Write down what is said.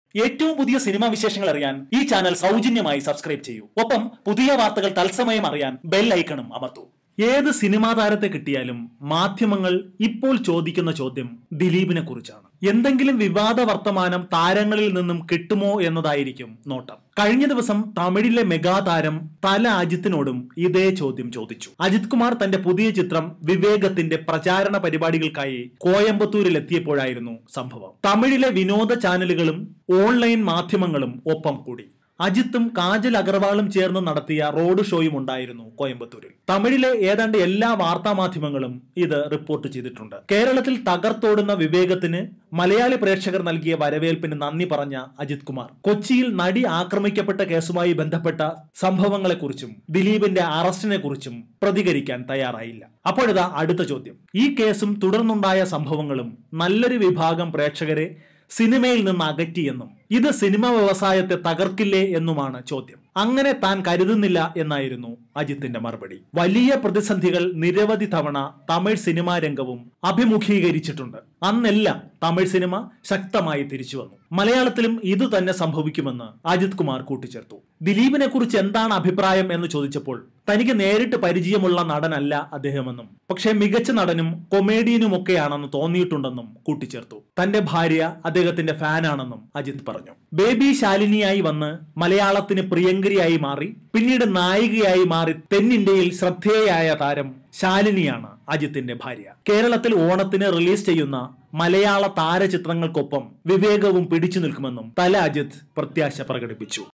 ഏറ്റവും പുതിയ സിനിമാ വിശേഷങ്ങൾ അറിയാൻ ഈ ചാനൽ സൗജന്യമായി സബ്സ്ക്രൈബ് ചെയ്യൂ ഒപ്പം പുതിയ വാർത്തകൾ തത്സമയം അറിയാൻ ബെൽ ഐക്കണും അമർത്തൂ ഏത് സിനിമാ താരത്തെ കിട്ടിയാലും മാധ്യമങ്ങൾ ഇപ്പോൾ ചോദിക്കുന്ന ചോദ്യം ദിലീപിനെ കുറിച്ചാണ് എന്തെങ്കിലും വിവാദ വർത്തമാനം താരങ്ങളിൽ നിന്നും കിട്ടുമോ എന്നതായിരിക്കും നോട്ടം കഴിഞ്ഞ ദിവസം തമിഴിലെ മെഗാ താരം തല അജിത്തിനോടും ഇതേ ചോദ്യം ചോദിച്ചു അജിത് കുമാർ തന്റെ പുതിയ ചിത്രം വിവേകത്തിന്റെ പ്രചാരണ പരിപാടികൾക്കായി കോയമ്പത്തൂരിൽ എത്തിയപ്പോഴായിരുന്നു സംഭവം തമിഴിലെ വിനോദ ചാനലുകളും ഓൺലൈൻ മാധ്യമങ്ങളും ഒപ്പം കൂടി അജിത്തും കാജൽ അഗർവാളും ചേർന്ന് നടത്തിയ റോഡ് ഷോയും ഉണ്ടായിരുന്നു കോയമ്പത്തൂരിൽ തമിഴിലെ ഏതാണ്ട് എല്ലാ വാർത്താ മാധ്യമങ്ങളും ഇത് റിപ്പോർട്ട് ചെയ്തിട്ടുണ്ട് കേരളത്തിൽ തകർത്തോടുന്ന വിവേകത്തിന് മലയാളി പ്രേക്ഷകർ നൽകിയ വരവേൽപ്പിന് നന്ദി പറഞ്ഞ അജിത് കുമാർ കൊച്ചിയിൽ നടി ആക്രമിക്കപ്പെട്ട കേസുമായി ബന്ധപ്പെട്ട സംഭവങ്ങളെക്കുറിച്ചും ദിലീപിന്റെ അറസ്റ്റിനെ കുറിച്ചും പ്രതികരിക്കാൻ തയ്യാറായില്ല അപ്പോഴിതാ അടുത്ത ചോദ്യം ഈ കേസും തുടർന്നുണ്ടായ സംഭവങ്ങളും നല്ലൊരു വിഭാഗം പ്രേക്ഷകരെ സിനിമയിൽ നിന്ന് അകറ്റിയെന്നും ഇത് സിനിമ വ്യവസായത്തെ തകർക്കില്ലേ എന്നുമാണ് ചോദ്യം അങ്ങനെ താൻ കരുതുന്നില്ല എന്നായിരുന്നു അജിത്തിന്റെ മറുപടി വലിയ പ്രതിസന്ധികൾ നിരവധി തവണ തമിഴ് സിനിമാ രംഗവും അഭിമുഖീകരിച്ചിട്ടുണ്ട് അന്നെല്ലാം തമിഴ് സിനിമ ശക്തമായി തിരിച്ചു വന്നു മലയാളത്തിലും ഇത് തന്നെ സംഭവിക്കുമെന്ന് അജിത് കുമാർ കൂട്ടിച്ചേർത്തു ദിലീപിനെ കുറിച്ച് എന്താണ് അഭിപ്രായം എന്ന് ചോദിച്ചപ്പോൾ തനിക്ക് നേരിട്ട് പരിചയമുള്ള നടനല്ല അദ്ദേഹമെന്നും പക്ഷേ മികച്ച നടനും കൊമേഡിയനുമൊക്കെയാണെന്ന് തോന്നിയിട്ടുണ്ടെന്നും കൂട്ടിച്ചേർത്തു തന്റെ ഭാര്യ അദ്ദേഹത്തിന്റെ ഫാനാണെന്നും അജിത് പറഞ്ഞു ബേബി ശാലിനിയായി വന്ന് മലയാളത്തിന് പ്രിയങ്കരിയായി മാറി പിന്നീട് നായികയായി മാറി തെന്നിന്ത്യയിൽ ശ്രദ്ധേയായ താരം ശാലിനിയാണ് അജിത്തിന്റെ ഭാര്യ കേരളത്തിൽ ഓണത്തിന് റിലീസ് ചെയ്യുന്ന മലയാള താരചിത്രങ്ങൾക്കൊപ്പം വിവേകവും പിടിച്ചു നിൽക്കുമെന്നും തല അജിത് പ്രത്യാശ പ്രകടിപ്പിച്ചു